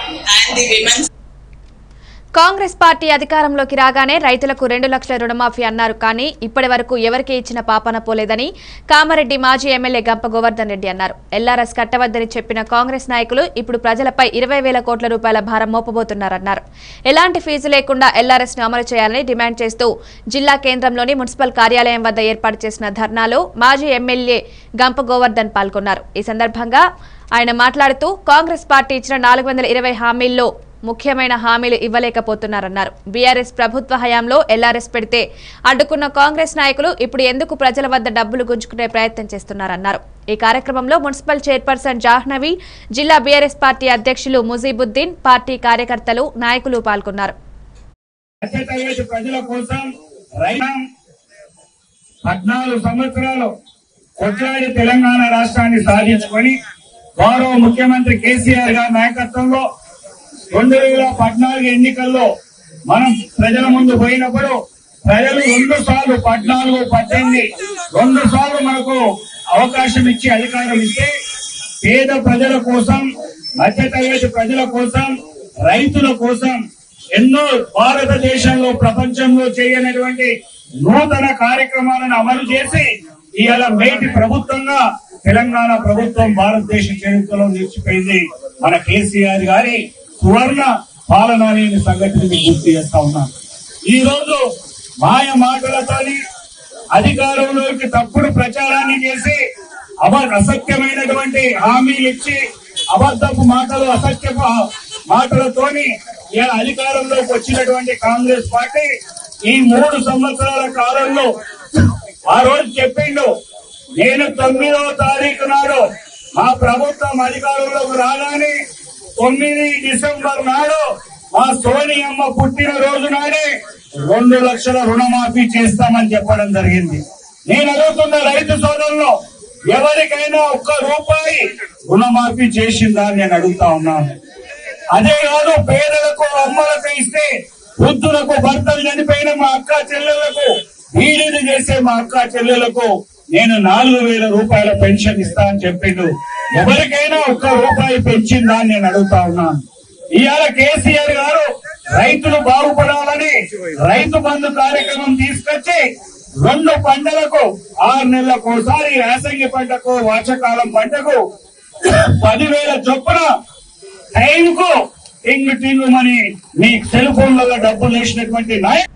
and the women's Congress party అధికారంలోకి రాగానే రైతులకు రెండు లక్షల రుణమాఫీ అన్నారు కానీ ఇప్పటి వరకు ఎవరికి ఇచ్చిన పాపన పోలేదని కామారెడ్డి మాజీ ఎమ్మెల్యే గంప గోవర్ధన్ రెడ్డి అన్నారు ఎల్ఆర్ఎస్ కట్టవద్దని చెప్పిన కాంగ్రెస్ నాయకులు ఇప్పుడు ప్రజలపై ఇరవై వేల కోట్ల రూపాయల భారం మోపబోతున్నారన్నారు ఎలాంటి ఫీజు లేకుండా ఎల్ఆర్ఎస్ ను అమలు చేయాలని డిమాండ్ చేస్తూ జిల్లా కేంద్రంలోని మున్సిపల్ కార్యాలయం వద్ద ఏర్పాటు చేసిన ధర్నాలో మాజీ ఎమ్మెల్యే గంప గోవర్ధన్ పాల్గొన్నారు ఈ సందర్భంగా ఆయన మాట్లాడుతూ కాంగ్రెస్ పార్టీ ఇచ్చిన నాలుగు వందల ఇరవై హామీల్లో ముఖ్యమైన హామీలు ఇవ్వలేకపోతున్నారన్నారు బీఆర్ఎస్ ప్రభుత్వ హయాంలో ఎల్ఆర్ఎస్ పెడితే అడ్డుకున్న కాంగ్రెస్ నాయకులు ఇప్పుడు ఎందుకు ప్రజల వద్ద డబ్బులు గుంజుకునే ప్రయత్నం చేస్తున్నారన్నారు ఈ కార్యక్రమంలో మున్సిపల్ చైర్పర్సన్ జాహ్నవి జిల్లా బీఆర్ఎస్ పార్టీ అధ్యక్షులు ముజీబుద్దీన్ పార్టీ కార్యకర్తలు నాయకులు పాల్గొన్నారు మధ్యతరగతి ప్రజల కోసం రైతాం పద్నాలుగు సంవత్సరాలు కొట్లాడి తెలంగాణ రాష్ట్రాన్ని సాధించుకొని గౌరవ ముఖ్యమంత్రి కేసీఆర్ గారి నాయకత్వంలో రెండు వేల పద్నాలుగు ఎన్నికల్లో మనం ప్రజల ముందు పోయినప్పుడు ప్రజలు రెండు సార్లు పద్నాలుగు పద్దెనిమిది రెండు సార్లు మనకు అవకాశం ఇచ్చి అధికారం ఇస్తే పేద ప్రజల కోసం మధ్యతరగతి ప్రజల కోసం రైతుల కోసం ఎన్నో భారతదేశంలో ప్రపంచంలో చేయనటువంటి నూతన కార్యక్రమాలను అమలు చేసి ఇవాళ మేటి ప్రభుత్వంగా తెలంగాణ ప్రభుత్వం భారతదేశ చరిత్రలో నిలిచిపోయింది మన కేసీఆర్ గారి సువర్ణ పాలన అనే సంగతిని మీకు గుర్తు చేస్తా ఉన్నాను ఈ రోజు మాయ మాటలతోని అధికారంలోకి తప్పుడు ప్రచారాన్ని చేసి అబ అసత్యమైనటువంటి హామీలు ఇచ్చి అబద్ధపు మాటలు అసత్యపు మాటలతోని ఇలా అధికారంలోకి వచ్చినటువంటి కాంగ్రెస్ పార్టీ ఈ మూడు సంవత్సరాల కాలంలో ఆ రోజు చెప్పిండు నేను తొమ్మిదవ తారీఖు నాడు మా ప్రభుత్వం అధికారంలోకి రాగానే తొమ్మిది డిసెంబర్ నాడు మా సోని అమ్మ పుట్టిన రోజు నాడే రెండు లక్షల రుణమాఫీ చేస్తామని చెప్పడం జరిగింది నేను అడుగుతున్న రైతు సోదరులు ఎవరికైనా ఒక్క రూపాయి రుణమాఫీ చేసిందా అని నేను అడుగుతా ఉన్నాను అదే కాదు పేదలకు అమ్మలకు ఇస్తే వృద్ధులకు భర్తలు చనిపోయిన మా అక్క చెల్లెళ్లకు వీడిని చేసే మా అక్క చెల్లెళ్లకు నేను నాలుగు వేల రూపాయల పెన్షన్ ఇస్తా అని చెప్పిండు ఎవరికైనా ఒక్క రూపాయి పెంచిందా అని నేను అడుగుతా ఉన్నాను ఇవాళ కేసీఆర్ గారు రైతులు బాగుపడాలని రైతు బంధు కార్యక్రమం తీసుకొచ్చి రెండు పంటలకు ఆరు నెలలకు ఒకసారి యాసంగి పంటకు వర్షాకాలం పంటకు పదివేల చొప్పున టైంకు టింగ్ టింగ్ మని మీ సెల్ ఫోన్లలో డబ్బులు వేసినటువంటి నాయకుడు